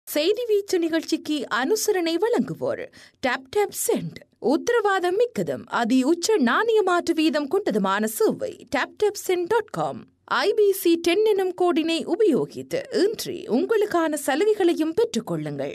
செய்தி வீச்சு நிகழ்ச்சிக்கு அனுசரணை வழங்குவோர் டாப் டாப் சென்ட் உத்தரவாதம் மிக்கதும் அதி உச்ச நாணய மாற்று வீதம் கொண்டதுமான சேவை tap tap send dot com IBC ten எனும் கோடினை உபயோகித்து இன்றி உங்களுக்கான சலுகைகளையும் பெற்றுக்கொள்ளுங்கள்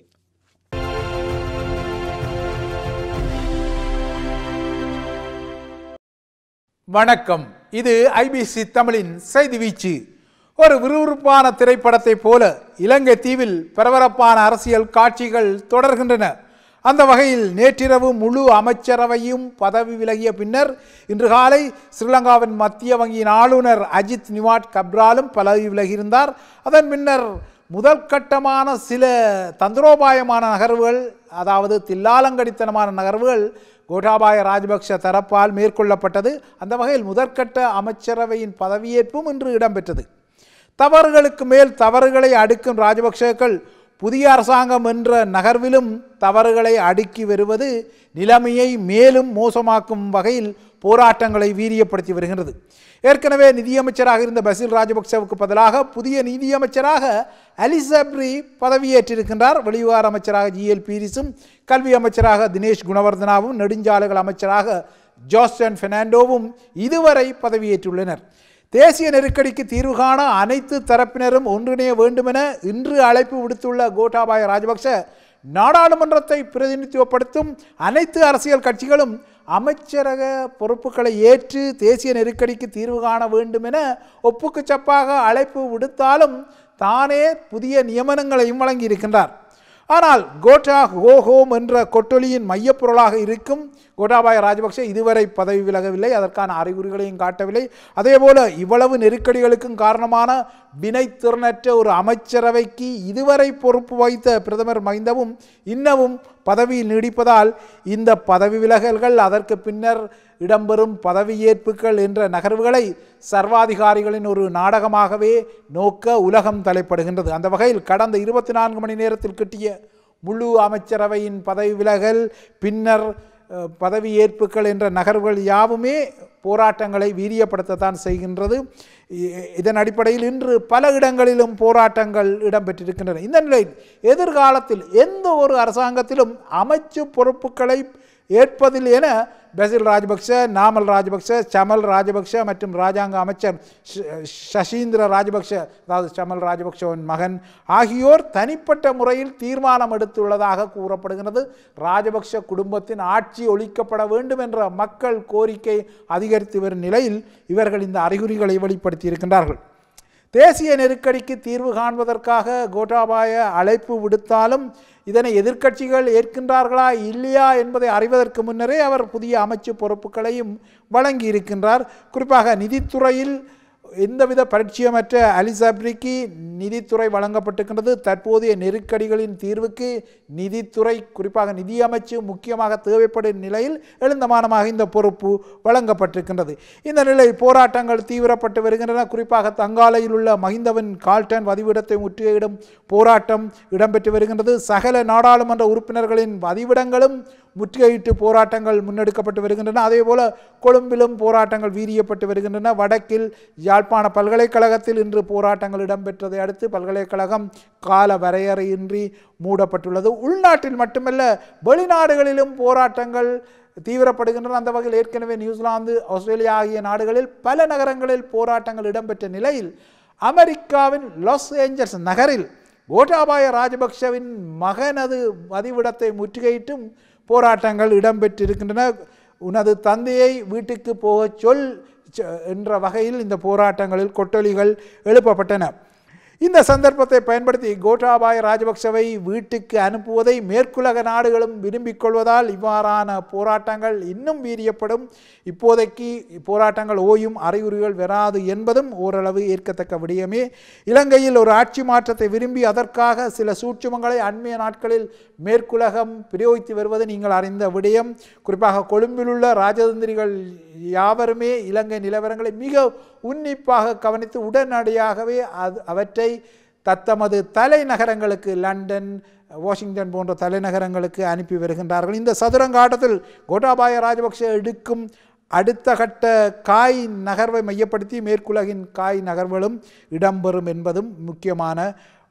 வணக்கம் இது ஐபிசி தமிழின் செய்தி வீச்சு ஒரு விறுவிறுப்பான திரைப்படத்தைப் போல இலங்கை தீவில் பரபரப்பான அரசியல் காட்சிகள் தொடர்கின்றன அந்த வகையில் நேற்றிரவு முழு அமைச்சரவையும் பதவி விலகிய பின்னர் இன்று காலை ஸ்ரீலங்காவின் மத்திய வங்கியின் ஆளுநர் அஜித் நிவாட் கப்ராலும் பதவி விலகியிருந்தார் அதன் பின்னர் முதல் கட்டமான சில தந்திரோபாயமான நகர்வுகள் அதாவது தில்லாலங்கடித்தனமான நகர்வுகள் கோட்டாபாய ராஜபக்ஷ தரப்பால் மேற்கொள்ளப்பட்டது அந்த வகையில் முதற்கட்ட அமைச்சரவையின் பதவியேற்பும் இன்று இடம்பெற்றது தவறுகளுக்கு மேல் தவறுகளை அடுக்கும் ராஜபக்ஷக்கள் புதிய அரசாங்கம் என்ற நகர்விலும் தவறுகளை அடுக்கி வருவது நிலைமையை மேலும் மோசமாக்கும் வகையில் போராட்டங்களை வீரியப்படுத்தி வருகிறது ஏற்கனவே நிதியமைச்சராக இருந்த பசில் ராஜபக்சவுக்கு பதிலாக புதிய நிதியமைச்சராக அலிசப்ரி பதவியேற்றிருக்கின்றார் வெளிவிவகார அமைச்சராக ஜிஎல் பீரிஸும் கல்வி அமைச்சராக தினேஷ் குணவர்தனாவும் நெடுஞ்சாலைகள் அமைச்சராக ஜோஸ்டன் பெர்னாண்டோவும் இதுவரை பதவியேற்றுள்ளனர் தேசிய நெருக்கடிக்கு தீர்வு காண அனைத்து தரப்பினரும் ஒன்றிணைய வேண்டுமென இன்று அழைப்பு விடுத்துள்ள கோட்டாபாய ராஜபக்ச நாடாளுமன்றத்தை பிரதிநிதித்துவப்படுத்தும் அனைத்து அரசியல் கட்சிகளும் அமைச்சரக பொறுப்புகளை ஏற்று தேசிய நெருக்கடிக்கு தீர்வு காண வேண்டும் என ஒப்புக்கு சப்பாக அழைப்பு விடுத்தாலும் தானே புதிய நியமனங்களையும் வழங்கியிருக்கின்றார் ஆனால் கோட்டா ஹோஹோம் என்ற கொட்டொலியின் மையப்பொருளாக இருக்கும் கோட்டாபாய ராஜபக்சே இதுவரை பதவி விலகவில்லை அதற்கான அறிகுறிகளையும் காட்டவில்லை அதேபோல இவ்வளவு நெருக்கடிகளுக்கும் காரணமான வினைத்திறனற்ற ஒரு அமைச்சரவைக்கு இதுவரை பொறுப்பு வகித்த பிரதமர் மஹிந்தவும் இன்னமும் பதவியில் நீடிப்பதால் இந்த பதவி விலகல்கள் அதற்கு பின்னர் இடம்பெறும் பதவியேற்புகள் என்ற நகர்வுகளை சர்வாதிகாரிகளின் ஒரு நாடகமாகவே நோக்க உலகம் தலைப்படுகின்றது அந்த வகையில் கடந்த இருபத்தி நான்கு மணி நேரத்தில் கிட்டிய முழு அமைச்சரவையின் பதவி விலகல் பின்னர் அஹ், பதவியேற்புகள் என்ற நகர்வுகள் யாவுமே போராட்டங்களை வீரியப்படுத்தத்தான் செய்கின்றது இ- இதன் அடிப்படையில் இன்று பல இடங்களிலும் போராட்டங்கள் இடம்பெற்றிருக்கின்றன இந்த நிலையில் எதிர்காலத்தில் எந்த ஒரு அரசாங்கத்திலும் அமைச்சு பொறுப்புகளை ஏற்பதில் என பெசில் ராஜபக்ஷ நாமல் ராஜபக்ஷ சமல் ராஜபக்ஷ மற்றும் ராஜாங்க அமைச்சர் ஷ- சசீந்திர ராஜபக்ஷ அதாவது சமல் ராஜபக்ஷவின் மகன் ஆகியோர் தனிப்பட்ட முறையில் தீர்மானம் எடுத்துள்ளதாக கூறப்படுகிறது ராஜபக்ஷ குடும்பத்தின் ஆட்சி ஒழிக்கப்பட வேண்டும் என்ற மக்கள் கோரிக்கை அதிகரித்து வரும் நிலையில் இவர்கள் இந்த அறிகுறிகளை வெளிப்படுத்தி இருக்கின்றார்கள் தேசிய நெருக்கடிக்கு தீர்வு காண்பதற்காக கோட்டாபாய அழைப்பு விடுத்தாலும் இதனை எதிர்க்கட்சிகள் ஏற்கின்றார்களா இல்லையா என்பதை அறிவதற்கு முன்னரே அவர் புதிய அமைச்சு பொறுப்புகளையும் வழங்கி இருக்கின்றார் குறிப்பாக நிதித்துறையில் எந்தவித பரிச்சயமற்ற அலிசப்ரிக்கு நிதித்துறை வழங்கப்பட்டிருக்கின்றது தற்போதைய நெருக்கடிகளின் தீர்வுக்கு நிதித்துறை குறிப்பாக நிதியமைச்சு முக்கியமாக தேவைப்படும் நிலையில் எழுந்தமானமாக இந்த பொறுப்பு வழங்கப்பட்டிருக்கின்றது இந்த நிலையில் போராட்டங்கள் தீவிரப்பட்டு வருகின்றன குறிப்பாக தங்காலையில் உள்ள மஹிந்தவன் கால்டன் வதிவிடத்தை முற்றுகையிடும் போராட்டம் இடம்பெற்று வருகின்றது சகல நாடாளுமன்ற உறுப்பினர்களின் வதிவிடங்களும் முற்றுகையிட்டு போராட்டங்கள் முன்னெடுக்கப்பட்டு வருகின்றன அதேபோல கொழும்பிலும் போராட்டங்கள் வீரியப்பட்டு வருகின்றன வடக்கில் யாழ்ப்பாண பல்கலைக்கழகத்தில் இன்று போராட்டங்கள் இடம்பெற்றதை அடுத்து பல்கலைக்கழகம் கால வரையறையின்றி மூடப்பட்டுள்ளது உள்நாட்டில் மட்டுமல்ல வெளிநாடுகளிலும் போராட்டங்கள் தீவிரப்படுகின்றன அந்த வகையில் ஏற்கனவே நியூசிலாந்து ஆஸ்திரேலியா ஆகிய நாடுகளில் பல நகரங்களில் போராட்டங்கள் இடம்பெற்ற நிலையில் அமெரிக்காவின் லாஸ் ஏஞ்சல்ஸ் நகரில் கோட்டாபாய ராஜபக்ஷவின் மகனது வதிவிடத்தை முற்றுகையிட்டும் போராட்டங்கள் இடம்பெற்றிருக்கின்றன உனது தந்தையை வீட்டுக்கு போகச் சொல் ச- என்ற வகையில் இந்த போராட்டங்களில் கொட்டொலிகள் எழுப்பப்பட்டன இந்த சந்தர்ப்பத்தை பயன்படுத்தி கோட்டாபாய ராஜபக்சவை வீட்டுக்கு அனுப்புவதை மேற்குலக நாடுகளும் விரும்பிக் கொள்வதால் இவ்வாறான போராட்டங்கள் இன்னும் வீரியப்படும் இப்போதைக்கு போராட்டங்கள் ஓயும் அறிகுறிகள் வராது என்பதும் ஓரளவு ஏற்கத்தக்க விடயமே இலங்கையில் ஒரு ஆட்சி மாற்றத்தை விரும்பி அதற்காக சில சூட்சுமங்களை அண்மைய நாட்களில் மேற்குலகம் பிரயோகித்து வருவது நீங்கள் அறிந்த விடயம் குறிப்பாக கொழும்பில் உள்ள ராஜதந்திரிகள் யாவருமே இலங்கை நிலவரங்களை மிக உன்னிப்பாக கவனித்து உடனடியாகவே அது அவற்றை தத்தமது தலைநகரங்களுக்கு லண்டன் வாஷிங்டன் போன்ற தலைநகரங்களுக்கு அனுப்பி வருகின்றார்கள் இந்த சதுரங்க ஆட்டத்தில் கோட்டாபாய ராஜபக்ஷ எடுக்கும் அடுத்த கட்ட காய் நகர்வை மையப்படுத்தி மேற்குலகின் காய் நகர்வுகளும் இடம்பெறும் என்பதும் முக்கியமான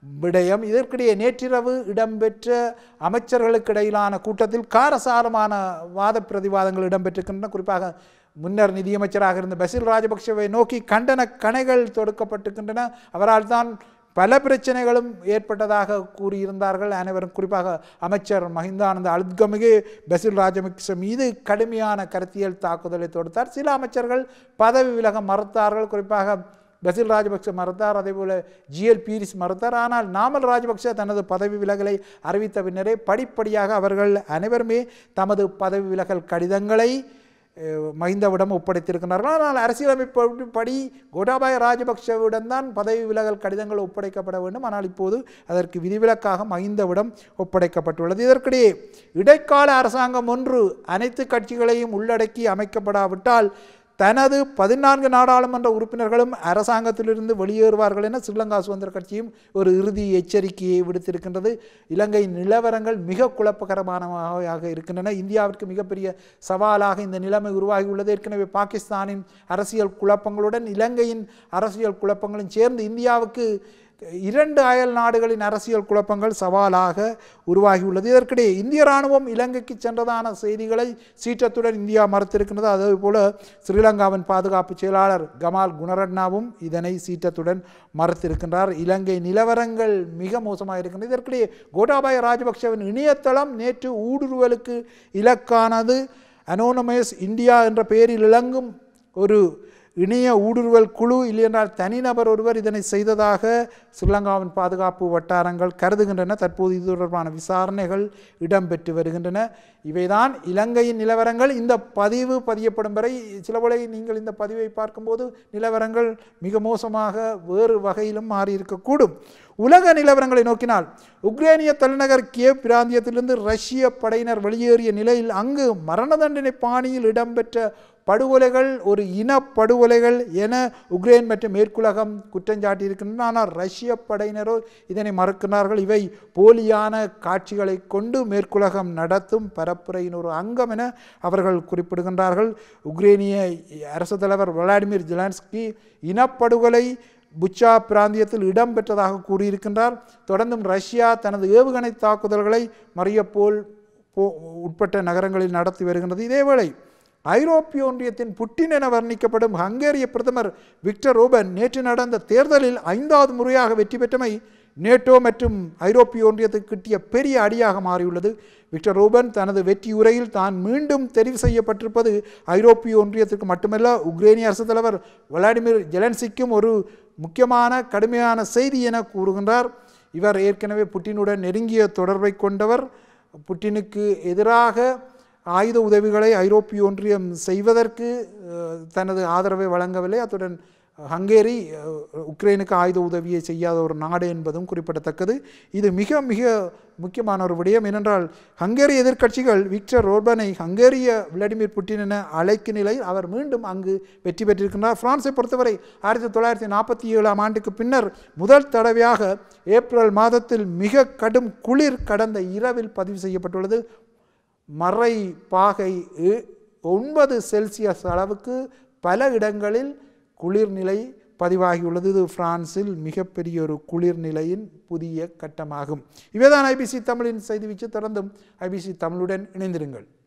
விடயம் இதற்கிடையே நேற்றிரவு இடம்பெற்ற அமைச்சர்களுக்கு இடையிலான கூட்டத்தில் காரசாரமான வாத பிரதிவாதங்கள் இடம்பெற்றிருக்கின்றன குறிப்பாக முன்னர் நிதியமைச்சராக இருந்த பசில் ராஜபக்சவை நோக்கி கண்டன கணைகள் தொடுக்கப்பட்டிருக்கின்றன அவரால் தான் பல பிரச்சனைகளும் ஏற்பட்டதாக கூறியிருந்தார்கள் அனைவரும் குறிப்பாக அமைச்சர் மஹிந்தானந்த அழுத்கமிகு பசில் ராஜபக்ச மீது கடுமையான கருத்தியல் தாக்குதலை தொடுத்தார் சில அமைச்சர்கள் பதவி விலக மறுத்தார்கள் குறிப்பாக பசில் ராஜபக்ச மறுத்தார் அதேபோல ஜிஎல் பீரிஸ் மறுத்தார் ஆனால் நாமல் ராஜபக்ச தனது பதவி விலகலை அறிவித்த பின்னரே படிப்படியாக அவர்கள் அனைவருமே தமது பதவி விலகல் கடிதங்களை அஹ், மஹிந்தவிடம் ஒப்படைத்திருக்கிறார்கள் ஆனால் அரசியலமைப்பு படி கோட்டாபாய ராஜபக்சவிடம் தான் பதவி விலகல் கடிதங்கள் ஒப்படைக்கப்பட வேண்டும் ஆனால் இப்போது அதற்கு விதிவிலக்காக மஹிந்தவிடம் ஒப்படைக்கப்பட்டுள்ளது இதற்கிடையே இடைக்கால அரசாங்கம் ஒன்று அனைத்து கட்சிகளையும் உள்ளடக்கி அமைக்கப்படாவிட்டால் தனது பதினான்கு நாடாளுமன்ற உறுப்பினர்களும் அரசாங்கத்திலிருந்து வெளியேறுவார்கள் என ஸ்ரீலங்கா சுதந்திர கட்சியும் ஒரு இறுதி எச்சரிக்கையை விடுத்திருக்கின்றது இலங்கை நிலவரங்கள் மிக குழப்பகரமானவையாக இருக்கின்றன இந்தியாவிற்கு மிகப்பெரிய சவாலாக இந்த நிலைமை உருவாகியுள்ளது ஏற்கனவே பாகிஸ்தானின் அரசியல் குழப்பங்களுடன் இலங்கையின் அரசியல் குழப்பங்களும் சேர்ந்து இந்தியாவுக்கு இரண்டு அயல் நாடுகளின் அரசியல் குழப்பங்கள் சவாலாக உருவாகியுள்ளது இதற்கிடையே இந்திய ராணுவம் இலங்கைக்கு சென்றதான செய்திகளை சீற்றத்துடன் இந்தியா மறுத்திருக்கின்றது அதே போல ஸ்ரீலங்காவின் பாதுகாப்பு செயலாளர் கமால் குணரட்னாவும் இதனை சீற்றத்துடன் மறுத்திருக்கின்றார் இலங்கை நிலவரங்கள் மிக மோசமாக இருக்கின்றது இதற்கிடையே கோட்டாபாய ராஜபக்சவின் இணையதளம் நேற்று ஊடுருவலுக்கு இலக்கானது அனோனமஸ் இந்தியா என்ற பெயரில் இளங்கும் ஒரு இணைய ஊடுருவல் குழு இல்லையென்றால் தனிநபர் ஒருவர் இதனை செய்ததாக ஸ்ரீலங்காவின் பாதுகாப்பு வட்டாரங்கள் கருதுகின்றன தற்போது இது தொடர்பான விசாரணைகள் இடம்பெற்று வருகின்றன இவைதான் இலங்கையின் நிலவரங்கள் இந்த பதிவு பதியப்படும் வரை சில வேளை நீங்கள் இந்த பதிவை பார்க்கும்போது நிலவரங்கள் மிக மோசமாக வேறு வகையிலும் மாறியிருக்கக்கூடும் உலக நிலவரங்களை நோக்கினால் உக்ரேனிய தலைநகர் கியேவ் பிராந்தியத்திலிருந்து ரஷ்ய படையினர் வெளியேறிய நிலையில் அங்கு மரண தண்டனை பாணியில் இடம்பெற்ற படுகொலைகள் ஒரு இனப்படுகொலைகள் என உக்ரைன் மற்றும் மேற்குலகம் குற்றஞ்சாட்டியிருக்கின்றன ஆனால் ரஷ்ய படையினரோ இதனை மறுக்கிறார்கள் இவை போலியான காட்சிகளை கொண்டு மேற்குலகம் நடத்தும் பரப்புரையின் ஒரு அங்கம் என அவர்கள் குறிப்பிடுகின்றார்கள் உக்ரேனிய அரசு தலைவர் விளாடிமிர் ஜெலன்ஸ்கி இனப்படுகொலை புச்சா பிராந்தியத்தில் இடம்பெற்றதாக கூறியிருக்கின்றார் தொடர்ந்தும் ரஷ்யா தனது ஏவுகணை தாக்குதல்களை மரியப்போல் போ உட்பட்ட நகரங்களில் நடத்தி வருகின்றது இதேவேளை ஐரோப்பிய ஒன்றியத்தின் புட்டின் என வர்ணிக்கப்படும் ஹங்கேரிய பிரதமர் விக்டர் ஓபன் நேற்று நடந்த தேர்தலில் ஐந்தாவது முறையாக வெற்றி பெற்றமை நேட்டோ மற்றும் ஐரோப்பிய ஒன்றியத்துக்கு கிட்டிய பெரிய அடியாக மாறியுள்ளது விக்டர் ஓபன் தனது வெற்றி உரையில் தான் மீண்டும் தெரிவு செய்யப்பட்டிருப்பது ஐரோப்பிய ஒன்றியத்திற்கு மட்டுமல்ல உக்ரைனிய அரசு தலைவர் விளாடிமிர் ஜெலன்சிக்கும் ஒரு முக்கியமான கடுமையான செய்தி என கூறுகின்றார் இவர் ஏற்கனவே புட்டினுடன் நெருங்கிய தொடர்பை கொண்டவர் புட்டினுக்கு எதிராக ஆயுத உதவிகளை ஐரோப்பிய ஒன்றியம் செய்வதற்கு அஹ், தனது ஆதரவை வழங்கவில்லை அத்துடன் ஹங்கேரி அஹ், உக்ரைனுக்கு ஆயுத உதவியை செய்யாத ஒரு நாடு என்பதும் குறிப்பிடத்தக்கது இது மிக மிக முக்கியமான ஒரு விடயம் ஏனென்றால் ஹங்கேரிய எதிர்க்கட்சிகள் விக்டர் ரோர்பனை ஹங்கேரிய விளாடிமிர் புட்டின் என அழைக்கும் நிலையில் அவர் மீண்டும் அங்கு வெற்றி பெற்றிருக்கின்றார் பிரான்ஸை பொறுத்தவரை ஆயிரத்தி தொள்ளாயிரத்தி நாற்பத்தி ஏழாம் ஆண்டுக்கு பின்னர் முதல் தடவையாக ஏப்ரல் மாதத்தில் மிக கடும் குளிர் கடந்த இரவில் பதிவு செய்யப்பட்டுள்ளது மறை பாகை எ- ஒன்பது செல்சியஸ் அளவுக்கு பல இடங்களில் குளிர்நிலை பதிவாகியுள்ளது இது பிரான்சில் மிகப்பெரிய ஒரு குளிர்நிலையின் புதிய கட்டமாகும் இவைதான் ஐபிசி தமிழின் செய்தி வீச்சு தொடர்ந்தும் ஐபிசி தமிழுடன் இணைந்திருங்கள்